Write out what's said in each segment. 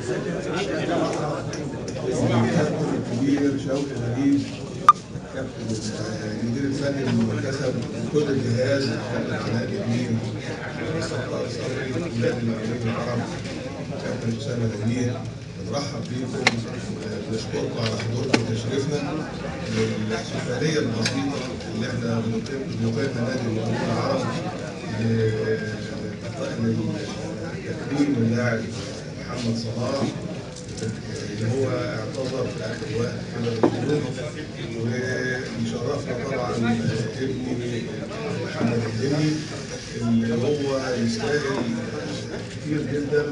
الكابتن الكبير شوقي غريب كابتن المدير الفني للمنتخب كل الجهاز كابتن علاء الدين ستار صبري ولاد المقاولين العرب كابتن اسامه نبيل بنرحب بيكم ونشكركم على حضوركم وتشريفنا للاحتفاليه البسيطه اللي احنا بنقيم- بنقيمها نادي المقاولين العرب لتكريم اللاعب محمد صلاح اللي هو اعتذر في اخر وقت كده بالجنوب ويشرفنا طبعا ابني محمد الدني اللي هو يستاهل كتير جدا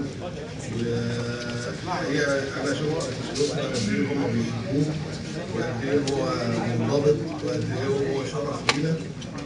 وهي انا شفت اسلوبنا قد ايه هم بيحبوه وقد ايه هو منضبط وقد ايه هو شرف لينا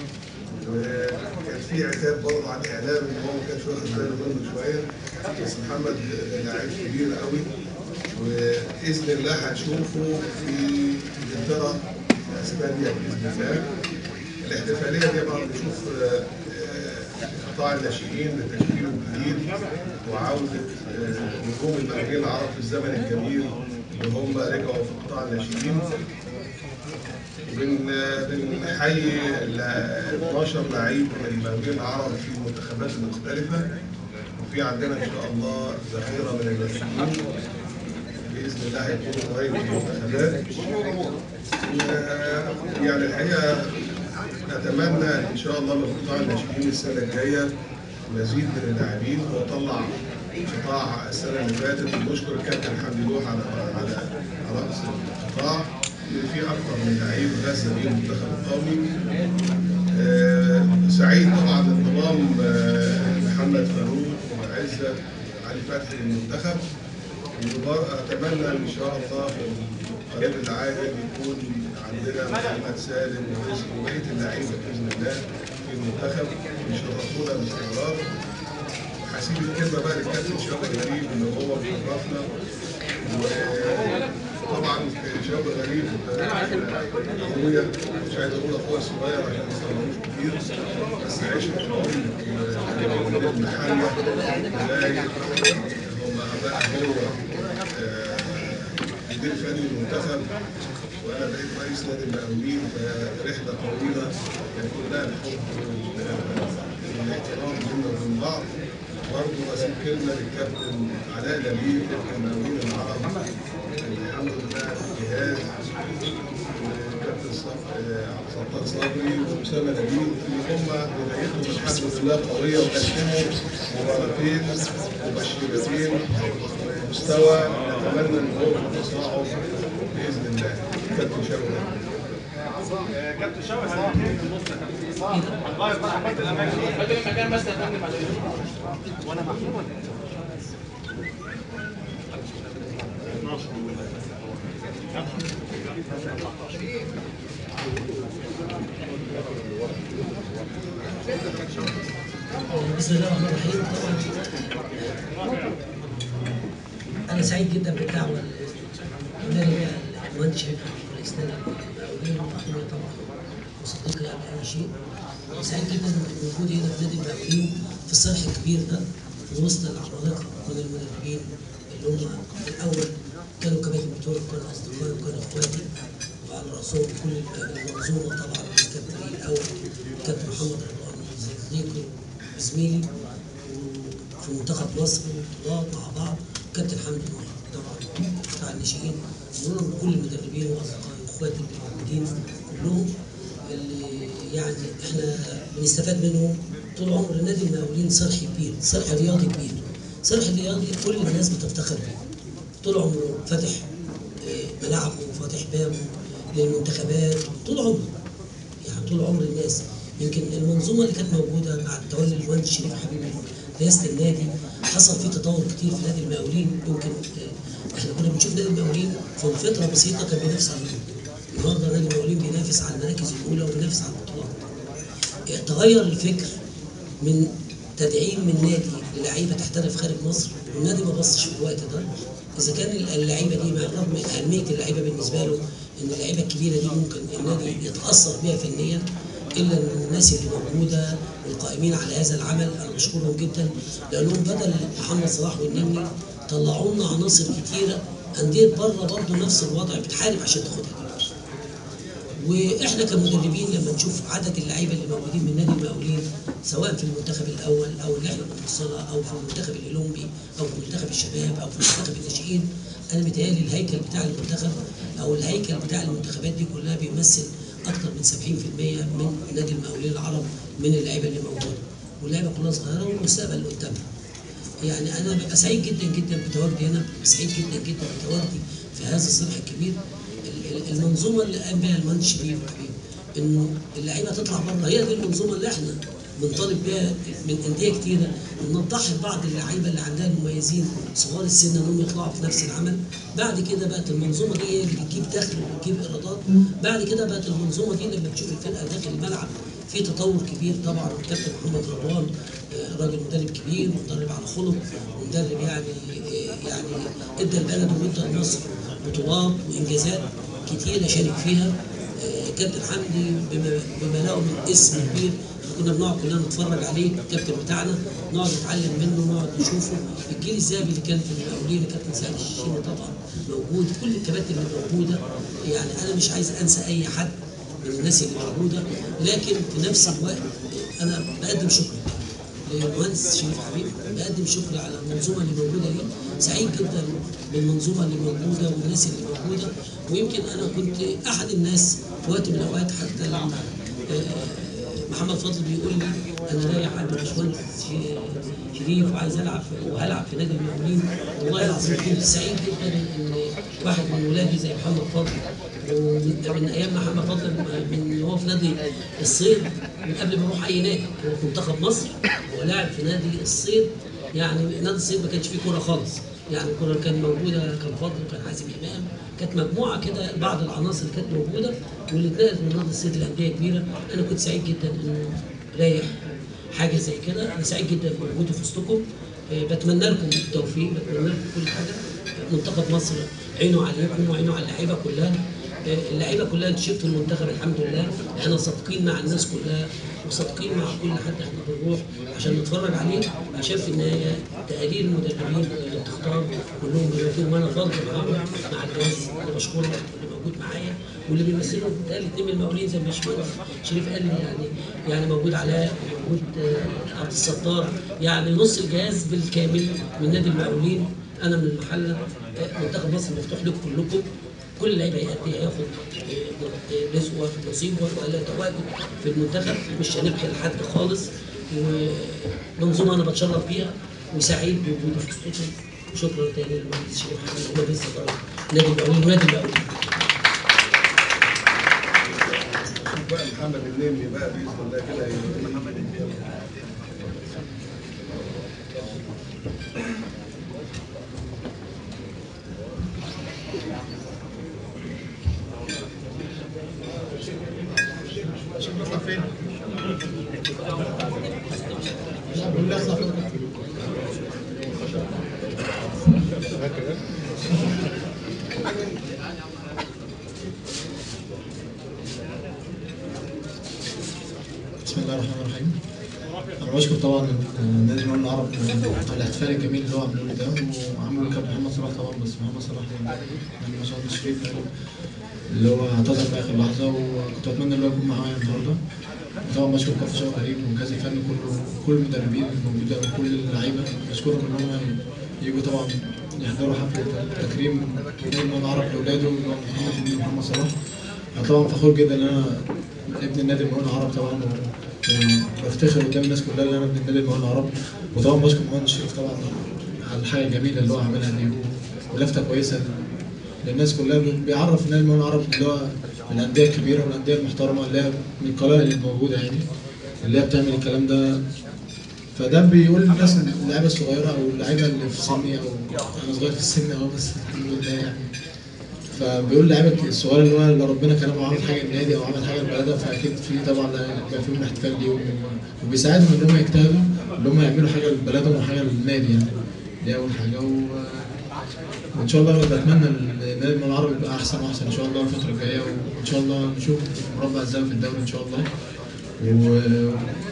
وكان في عتاب برضه على الاعلام ان هو ما كانش واخد باله منه شويه بس محمد لاعب كبير قوي وباذن الله هنشوفه في انجلترا في اسبانيا باذن الله الاحتفاليه دي بقى بنشوف آه، آه، قطاع الناشئين بتشكيله الجديد وعوده آه، نجوم المقاولين العرب في الزمن الجميل اللي هم رجعوا في قطاع الناشئين بن بنحيي ال 12 لعيب من المقاولين العرب في المنتخبات المختلفة وفي عندنا إن شاء الله ذخيرة من الناشئين بإذن الله هيكونوا قريب في المنتخبات و- يعني الحقيقة نتمنى إن شاء الله من قطاع الناشئين السنة الجاية مزيد من اللاعبين وطلع قطاع السنة اللي فاتت ونشكر الكابتن حمدي لوح على على على رأس القطاع اللي فيه أكثر من لعيب غزة بيه المنتخب القومي آه، سعيد طبعا انضمام آه، محمد فاروق وعزة علي فتحي للمنتخب وبر- اتمنى ان شاء الله في القريب العاجل يكون عندنا محمد سالم ورزق وبقيه اللعيبه باذن الله في المنتخب يشرفونا باستمرار هسيب الكلمه بقى للكابتن شوقي غريب اللي هو بيشرفنا وطبعا شوقي غريب آه، اخويا مش عايز اقول اخويا الصغير عشان ما يستغربوش كتير بس عشت عمري المحله ولاية هم بقى هو آه، مدير فني المنتخب وانا بقيت رئيس نادي المقاولين فرحله طويله كان كلها الحب وال- والاحترام بيننا وبين بعض برضه اسيب كلمه للكابتن علاء نبيل المقاولين العرب الحمد لله الجهاز والكابتن صف- آه، عبد الستار صبري واسامه نبيل اللي هم بدايتهم الحمد لله قويه وقدموا مباراتين مبشرتين مستوى نتمنى ان هو يتصاعد باذن الله كابتن شوقي كابتن شوقي هنتكلم في النص يا كابتن هنغير بقى حط الاماكن بدل المكان بس يا فندم بعد وانا محمود ولا إيه؟ بسم الله الرحمن الرحيم طبعا انا سعيد جدا بالدعوه اللي المهندس شريف رئيس نادي المقاولين واخويا طبعا وصديقي قبل اي شيء سعيد جدا بوجودي هنا في نادي المقاولين في الصرح الكبير ده في وسط العمالقه من المدربين اللي هم الاول كانوا كباتن بتوعي وكانوا اصدقائي وكانوا اخواتي وعلى راسهم كل المنظومه طبعا الكابتن الاول كابتن محمد رضوان صديقي وزميلي في منتخب مصر وبطولات مع بعض كابتن حمدي نور طبعا بتاع الناشئين دول كل المدربين واصدقائي واخواتي اللي موجودين كلهم اللي يعني احنا بنستفاد منهم طول عمر نادي المقاولين صرح كبير صرح رياضي كبير صرح رياضي كل الناس بتفتخر بيه طول عمره فاتح آه، ملاعبه وفاتح بابه للمنتخبات طول عمره يعني طول عمر الناس يمكن المنظومه اللي كانت موجوده مع تولي المهندس شريف حبيبي رئاسه النادي حصل فيه تطور كتير في نادي المقاولين يمكن آه، احنا كنا بنشوف نادي المقاولين في فتره بسيطه كان بينافس على الهبوط. النهارده نادي المقاولين بينافس على المراكز الاولى وبينافس على البطولات. آه، تغير الفكر من تدعيم من نادي للعيبه تحترف خارج مصر والنادي ما بصش في الوقت ده اذا كان اللعيبه دي مع الرغم من اهميه اللعيبه بالنسبه له ان اللعيبه الكبيره دي ممكن النادي يتاثر بها فنيا الا ان الناس اللي موجوده والقائمين على هذا العمل انا بشكرهم جدا لانهم بدل محمد صلاح والنني طلعوا لنا عناصر كتيره انديه بره برضه نفس الوضع بتحارب عشان تاخدها واحنا كمدربين لما نشوف عدد اللعيبه اللي موجودين من نادي المقاولين سواء في المنتخب الاول او اللجنه المفصله او في المنتخب الاولمبي او في منتخب الشباب او في منتخب الناشئين انا متهيألي الهيكل بتاع المنتخب او الهيكل بتاع المنتخبات دي كلها بيمثل اكثر من 70% من نادي المقاولين العرب من اللعيبه اللي موجوده واللعيبه كلها صغيره والمستقبل اللي قدامها يعني انا ببقى سعيد جدا جدا بتواجدي هنا سعيد جدا جدا بتواجدي في هذا الصرح الكبير ال- ال- المنظومه اللي قام بها المهندس شريف حبيبي انه اللعيبه تطلع بره هي دي المنظومه اللي احنا بنطالب بيها من انديه كتيره ان نضحي بعض اللعيبه اللي عندها المميزين صغار السن انهم يطلعوا في نفس العمل بعد كده بقت المنظومه دي هي اللي بتجيب دخل وبتجيب ايرادات بعد كده بقت المنظومه دي لما تشوف الفرقه داخل الملعب في تطور كبير طبعا الكابتن محمد رمضان آه، راجل مدرب كبير ومدرب على خلق ومدرب يعني آه، يعني ادى البلد وادى لمصر بطولات وانجازات كتيره شارك فيها آه، كابتن حمدي بما بما له من اسم كبير كنا بنقعد كلنا نتفرج عليه الكابتن بتاعنا نقعد نتعلم منه نقعد نشوفه الجيل الذهبي اللي كان في المقاولين الكابتن سعد الشيشيني طبعا موجود كل الكباتن اللي موجوده يعني انا مش عايز انسى اي حد من الناس اللي موجوده لكن في نفس الوقت انا بقدم شكر للمهندس شريف حبيب بقدم شكر على المنظومه اللي موجوده دي سعيد جدا بالمنظومه اللي موجوده والناس اللي موجوده ويمكن انا كنت احد الناس في وقت من الاوقات حتى لما آه، محمد فضل بيقول لي انا رايح عند باشمهندس ش- شريف وعايز العب في- وهلعب في نادي المقاولين والله العظيم كنت سعيد جدا ان واحد من ولادي زي محمد فضل ومن من ايام محمد فضل من هو في نادي الصيد من قبل ما اروح اي نادي هو في منتخب مصر هو لاعب في نادي الصيد يعني نادي الصيد ما كانش فيه كوره خالص يعني الكوره اللي كانت موجوده كان فضل وكان حازم امام كانت مجموعه كده بعض العناصر اللي كانت موجوده واللي اتنقلت من نادي الصيد لانديه كبيره انا كنت سعيد جدا انه رايح حاجه زي كده انا سعيد جدا بوجودي في وسطكم آه، بتمنى لكم التوفيق بتمنى لكم كل حاجه منتخب مصر عينه عليكم وعينه على اللعيبه كلها آه، اللعيبه كلها اللي شفت المنتخب الحمد لله احنا صادقين مع الناس كلها وصادقين مع كل حد احنا بنروح عشان نتفرج عليه عشان في النهايه تقارير المدربين اللي بتختار كلهم بيبقوا وانا فاضل معاهم مع الناس انا بشكرهم اللي موجود معايا واللي بيمثلهم ده الاثنين من المقاولين زي ما باشمهندس شريف قال لي يعني يعني موجود علاء وموجود آه، عبد الستار يعني نص الجهاز بالكامل من نادي المقاولين انا من المحله آه، منتخب مصر مفتوح لكم كلكم كل لعيب هيأدي هياخد آه، رزقه وياخد نصيبه ولا تواجد في المنتخب مش هنبخل حد خالص ومنظومه انا بتشرف بيها وسعيد بوجودي في وسطكم شكرا تاني للمهندس شريف حمد ومجلس الاداره نادي المقاولين ونادي المقاولين شوف بقى محمد النني بقى باذن الله كده هي- محمد النني عشان نطلع فين؟ بقول لك اطلع فين؟ بسم الله الرحمن الرحيم انا بشكر طبعا نادي المقاولين العرب على الاحتفال الجميل اللي هو عمله لي ده وعمله كابتن محمد صلاح طبعا بس محمد صلاح يعني ما شاء الله شريف يعني اللي هو اعتذر في اخر لحظه وكنت اتمنى ان هو يكون معايا النهارده وطبعا بشكر كابتن شوقي غريب والجهاز الفني كله كل المدربين الموجوده وكل اللعيبه بشكرهم ان هم يجوا طبعا يحضروا حفله تكريم نادي المقاولين العرب لاولاده اللي هو محمد النبي ومحمد صلاح انا طبعا فخور جدا ان انا ابن النادي المقاولين العرب طبعا و- وبفتخر قدام الناس كلها ان انا ابن النادي المقاولين العرب وطبعا بشكر مهندس شريف طبعا على الحاجه الجميله اللي هو عاملها دي ولفته كويسه للناس كلها بيعرف النادي المقاولين العرب اللي هو من الانديه الكبيره والانديه المحترمه اللي هي من القلائل الموجوده يعني اللي هي بتعمل الكلام ده فده بيقول للناس اللعيبه الصغيره او اللعيبه اللي في سني او انا صغير في السن اهو بس الحمد لله يعني فبيقول لعيبه الصغير اللي هو اللي ربنا كرمه وعمل حاجه للنادي او عمل حاجه لبلده فاكيد في طبعا بيبقى فيهم احتفال ليهم وبيساعدهم ان هم يجتهدوا ان هم يعملوا حاجه لبلدهم وحاجه للنادي يعني دي اول حاجه و... وان شاء الله بتمنى النادي المقاولين العربي يبقى احسن واحسن ان شاء الله الفتره الجايه وان شاء الله نشوف مربع الذهبي في الدوري ان شاء الله و...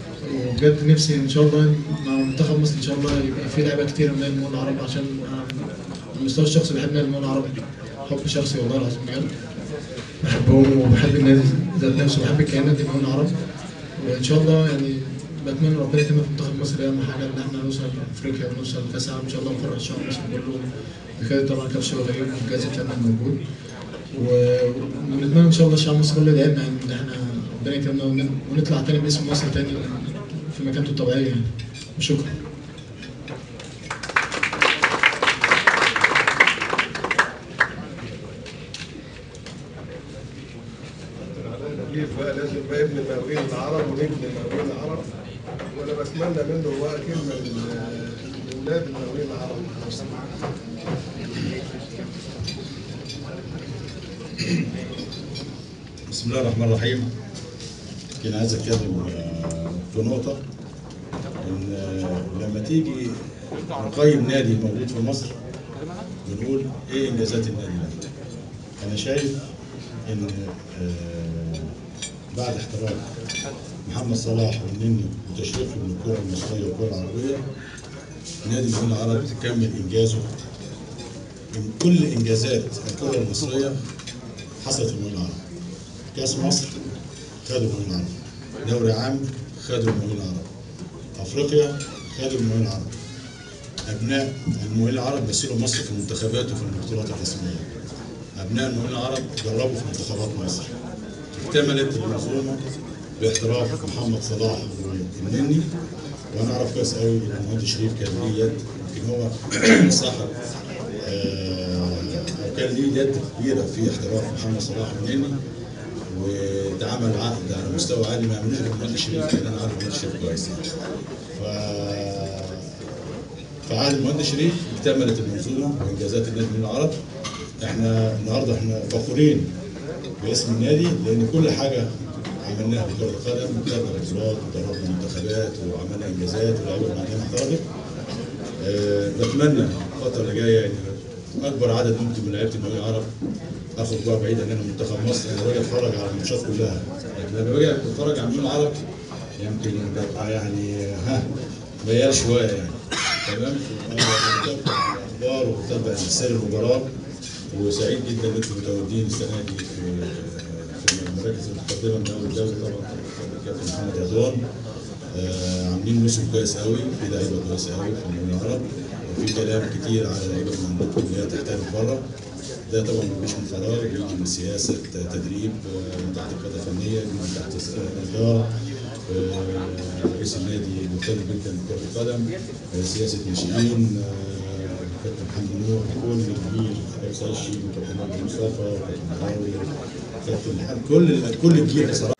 وبجد نفسي ان شاء الله مع منتخب مصر ان شاء الله يبقى في لعيبه كتير من النادي المقاولين العربي عشان أنا على المستوى الشخصي بحب نادي المقاولين العرب حب شخصي والله العظيم بجد بحبهم وبحب النادي ذات نفسه وبحب كيان نادي المقاولين العرب وان شاء الله يعني بتمنى ربنا يتم في منتخب مصر اهم حاجه ان احنا نوصل افريقيا ونوصل كاس العالم ان شاء الله ونفرح الشعب المصري كله بكده طبعا كابتن شوقي غريب والجهاز الفني موجود و- ونتمنى ان شاء الله الشعب المصري كله يدعمنا يعني ان احنا ربنا يكرمنا ون- ونطلع تاني باسم مصر تاني في مكانته الطبيعيه يعني وشكرا كيف بقى لازم بقى ابن المقاولين العرب ونجم المقاولين العرب وانا بتمنى منه بقى كلمه لل- لولاد المقاولين العرب بسم الله الرحمن الرحيم كان عايز اتكلم آه، في نقطه ان آه، لما تيجي نقيم نادي موجود في مصر بنقول ايه انجازات النادي ده انا شايف ان آه، بعد احتراف محمد صلاح والنني وتشريفه من الكره المصريه والكره العربيه نادي المقاولين العرب تكمل انجازه من كل انجازات الكره المصريه حصلت في المقاولين العرب كاس مصر خدوا المقاولين العرب دوري عام خدوا المقاولين العرب افريقيا خدوا المقاولين العرب ابناء المقاولين العرب مثلوا مصر في المنتخبات وفي البطولات الرسميه ابناء المقاولين العرب دربوا في منتخبات مصر اكتملت المنظومه باحتراف محمد صلاح والنني وانا اعرف كويس قوي ان المهندس شريف كان ليه يد يمكن هو صاحب آه، او كان ليه يد كبيره في احتراف محمد صلاح والنني واتعمل عقد على مستوى عالي ما يعملوش غير المهندس شريف لان انا عارف المهندس شريف كويس يعني. ف في عهد المهندس شريف اكتملت المنظومه وانجازات النادي من العرب احنا النهارده احنا فخورين باسم النادي لان كل حاجه عملناها في كره القدم خدنا بطولات ودربنا منتخبات وعملنا انجازات ولاعيبه عندنا احترفت آه، بتمنى الفتره اللي جايه يعني اكبر عدد ممكن من لعيبه المقاولين العرب اخد بقى بعيد ان انا منتخب مصر انا باجي اتفرج على الماتشات كلها لكن لما باجي اتفرج على المقاولين العرب يمكن ببقى يعني ها ميال شويه يعني تمام أنا بتابع الاخبار وبتابع سير المباراه وسعيد جدا ان انتم متواجدين السنه دي في في المراكز المتقدمه من اول الدوري طبعا كابتن محمد رضوان آه، عاملين موسم كويس قوي في لعيبه كويسه قوي في المقاولين العرب وفي كلام كتير على لعيبه من عندكم ان هي تحترف بره ده طبعا مش من فراغ بيجي من سياسه تدريب آه، تحت قياده فنيه بيجي تحت اداره آه، رئيس النادي مهتم جدا بكره القدم آه، سياسه ناشئين آه، كابتن محمد نور كل الجيل كابتن سيد الشيخ وكابتن عبد المصطفى وكابتن مراوي كابتن كل كل الجيل بصراحه